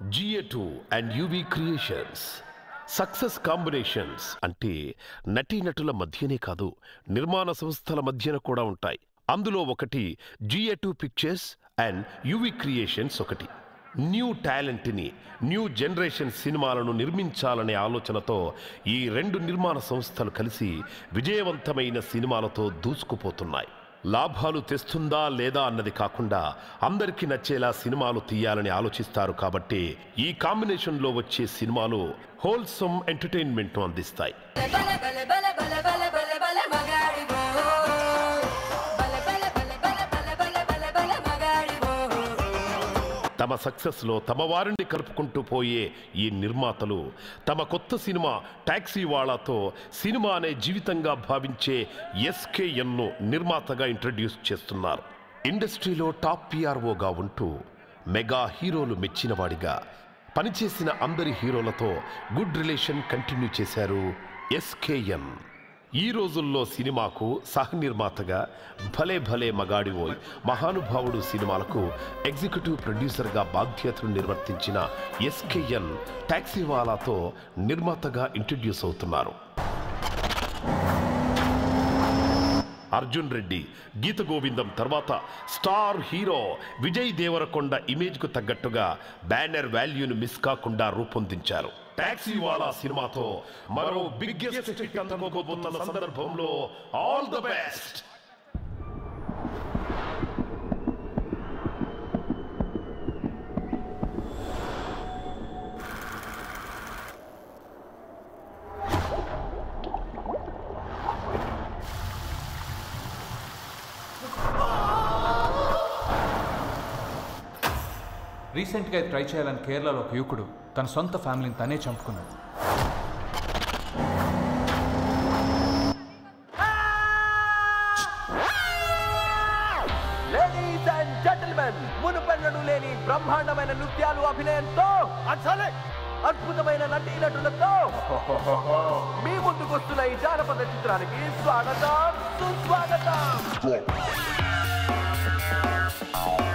GA two and UV creations success combinations అంటే నటీనటుల మధ్యనే కాదు నిర్మాణ సంస్థల మధ్యన కూడా ఉంటాయి అందులో ఒకటి GA two pictures and UV creations ఒకటి న్యూ టాలెంట్ని న్యూ జనరేషన్ సినిమాలను నిర్మించాలనే ఆలోచనతో ఈ రెండు నిర్మాణ సంస్థలు కలిసి విజయవంతమైన సినిమాలతో దూసుకుపోతున్నాయి లాభాలు తెస్తుందా లేదా అన్నది కాకుండా అందరికీ నచ్చేలా సినిమాలు తీయాలని ఆలోచిస్తారు కాబట్టి ఈ కాంబినేషన్లో వచ్చే సినిమాలు హోల్సమ్ ఎంటర్టైన్మెంట్ను అందిస్తాయి బల బల బల బల బల బల బల మగాడివో బల బల బల బల బల బల బల బల మగాడివో తమ సక్సెస్లో తమ వారిని కలుపుకుంటూ పోయే ఈ నిర్మాతలు తమ కొత్త సినిమా టాక్సీ వాళాతో సినిమా అనే జీవితంగా భావించే ఎస్కేఎన్ను నిర్మాతగా ఇంట్రడ్యూస్ చేస్తున్నారు ఇండస్ట్రీలో టాప్ పిఆర్ఓగా ఉంటూ మెగా హీరోలు మెచ్చినవాడిగా పనిచేసిన అందరి హీరోలతో గుడ్ రిలేషన్ కంటిన్యూ చేశారు ఎస్కేఎన్ ఈ రోజుల్లో సినిమాకు సహ నిర్మాతగా భలే భలే మగాడివోయ్ మహానుభావుడు సినిమాలకు ఎగ్జిక్యూటివ్ ప్రొడ్యూసర్గా బాధ్యతలు నిర్వర్తించిన ఎస్కేఎన్ టాక్సీవాలాతో నిర్మాతగా ఇంట్రడ్యూస్ అవుతున్నారు అర్జున్ రెడ్డి గీత గోవిందం తర్వాత స్టార్ హీరో విజయ్ దేవరకొండ ఇమేజ్కు తగ్గట్టుగా బ్యానర్ వాల్యూను మిస్ కాకుండా రూపొందించారు టాక్సీ వాలా సినిమాతో మరో బిగ్గెస్ట్ హిట్ అందుకోబోతున్న సందర్భంలో ఆల్ ద బెస్ట్ రీసెంట్గా ఇది ట్రై చేయాలని కేరళలో ఒక యువకుడు తన సొంత ఫ్యామిలీని తనే చంపుకున్నాడు లేడీస్ అండ్ జెంటిల్మెన్ మునుపెన్నడు లేని బ్రహ్మాండమైన నృత్యాలు అభినయంతో అసలే అద్భుతమైన నటీనటులతో మీ ముందుకు వస్తున్న ఈ జానపద చిత్రానికి స్వాగతం సుస్వాగతం